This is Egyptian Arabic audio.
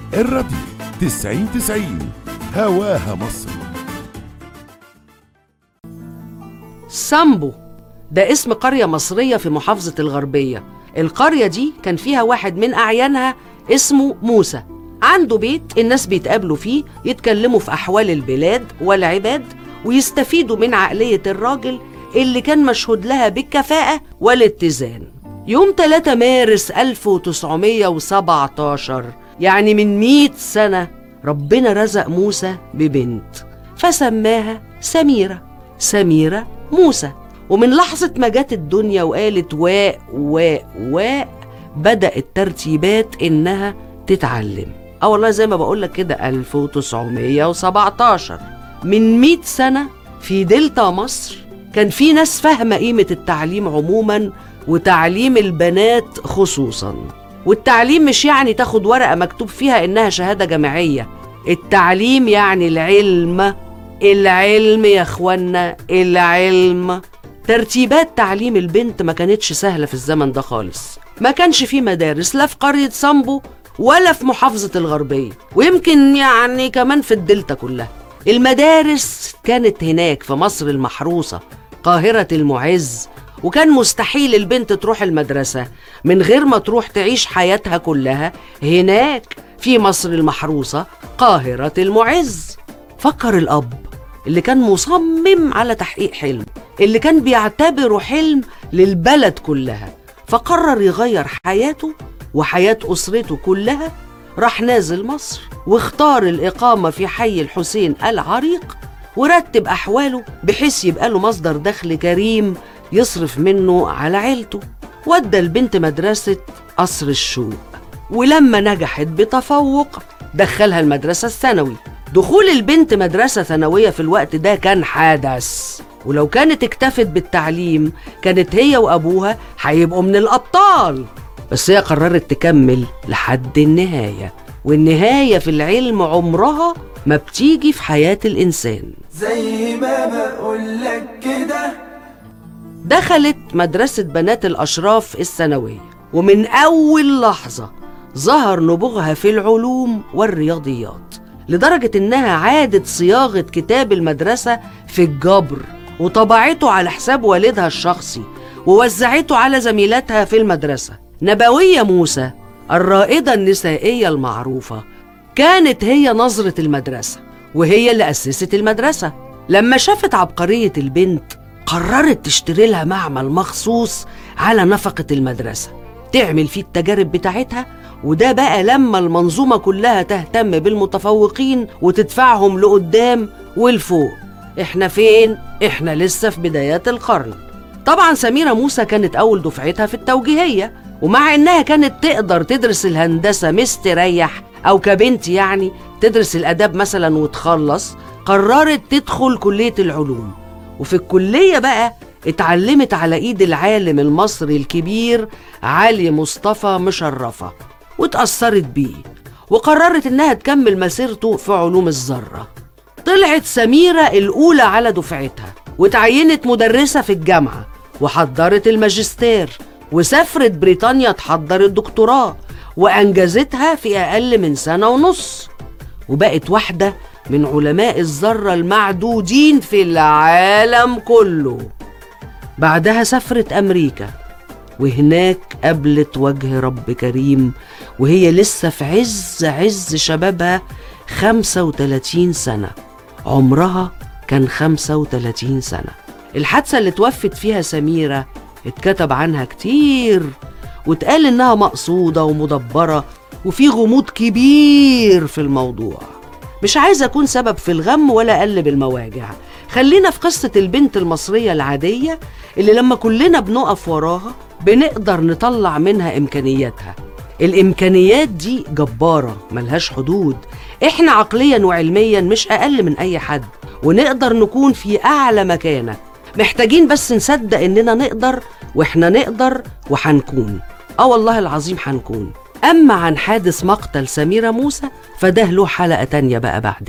الراديو 90 90 هواها مصر سامبو ده اسم قرية مصرية في محافظة الغربية القرية دي كان فيها واحد من أعيانها اسمه موسى عنده بيت الناس بيتقابلوا فيه يتكلموا في أحوال البلاد والعباد ويستفيدوا من عقلية الراجل اللي كان مشهود لها بالكفاءة والاتزان يوم 3 مارس 1917 يعني من 100 سنة ربنا رزق موسى ببنت فسماها سميرة سميرة موسى ومن لحظة ما جت الدنيا وقالت واء واء واء بدأت ترتيبات إنها تتعلم اه والله زي ما بقول لك كده 1917 من 100 سنة في دلتا مصر كان في ناس فاهمة قيمة التعليم عموما وتعليم البنات خصوصا والتعليم مش يعني تاخد ورقة مكتوب فيها إنها شهادة جامعية التعليم يعني العلم العلم يا اخوانا العلم ترتيبات تعليم البنت ما كانتش سهلة في الزمن ده خالص ما كانش في مدارس لا في قرية صامبو ولا في محافظة الغربية ويمكن يعني كمان في الدلتا كلها المدارس كانت هناك في مصر المحروسة قاهرة المعز وكان مستحيل البنت تروح المدرسة من غير ما تروح تعيش حياتها كلها هناك في مصر المحروسة قاهرة المعز فكر الأب اللي كان مصمم على تحقيق حلم اللي كان بيعتبره حلم للبلد كلها فقرر يغير حياته وحياة أسرته كلها راح نازل مصر واختار الإقامة في حي الحسين العريق ورتب أحواله بحيث يبقى له مصدر دخل كريم يصرف منه على عيلته ودى البنت مدرسة قصر الشوق ولما نجحت بتفوق دخلها المدرسة الثانوي دخول البنت مدرسة ثانوية في الوقت ده كان حدث ولو كانت اكتفت بالتعليم كانت هي وأبوها هيبقوا من الأبطال بس هي قررت تكمل لحد النهاية والنهاية في العلم عمرها ما بتيجي في حياة الإنسان زي ما بقولك كده دخلت مدرسة بنات الأشراف الثانوية ومن أول لحظة ظهر نبوغها في العلوم والرياضيات لدرجة إنها عادت صياغة كتاب المدرسة في الجبر وطبعته على حساب والدها الشخصي ووزعته على زميلاتها في المدرسة نبوية موسى الرائدة النسائية المعروفة كانت هي نظرة المدرسة وهي اللي أسست المدرسة لما شافت عبقرية البنت قررت تشتري لها معمل مخصوص على نفقة المدرسة تعمل فيه التجارب بتاعتها وده بقى لما المنظومة كلها تهتم بالمتفوقين وتدفعهم لقدام ولفوق احنا فين؟ احنا لسه في بدايات القرن طبعا سميرة موسى كانت أول دفعتها في التوجيهية ومع إنها كانت تقدر تدرس الهندسة مستريح أو كبنت يعني تدرس الآداب مثلا وتخلص قررت تدخل كلية العلوم وفي الكلية بقى اتعلمت على ايد العالم المصري الكبير علي مصطفى مشرفة واتأثرت بيه وقررت انها تكمل مسيرته في علوم الذرة طلعت سميرة الأولى على دفعتها وتعينت مدرسة في الجامعة وحضرت الماجستير وسافرت بريطانيا تحضر الدكتوراه وأنجزتها في أقل من سنة ونص وبقت واحدة من علماء الذرة المعدودين في العالم كله بعدها سافرت أمريكا وهناك قابلت وجه رب كريم وهي لسه في عز عز شبابها 35 سنة عمرها كان 35 سنة الحادثة اللي توفت فيها سميرة اتكتب عنها كتير واتقال إنها مقصودة ومدبرة وفي غموض كبير في الموضوع مش عايزة أكون سبب في الغم ولا أقلب المواجع خلينا في قصة البنت المصرية العادية اللي لما كلنا بنقف وراها بنقدر نطلع منها إمكانياتها الإمكانيات دي جبارة ملهاش حدود إحنا عقليا وعلميا مش أقل من أي حد ونقدر نكون في أعلى مكانة محتاجين بس نصدق إننا نقدر وإحنا نقدر وحنكون آه والله العظيم حنكون أما عن حادث مقتل سميرة موسى فده له حلقة تانية بقى بعد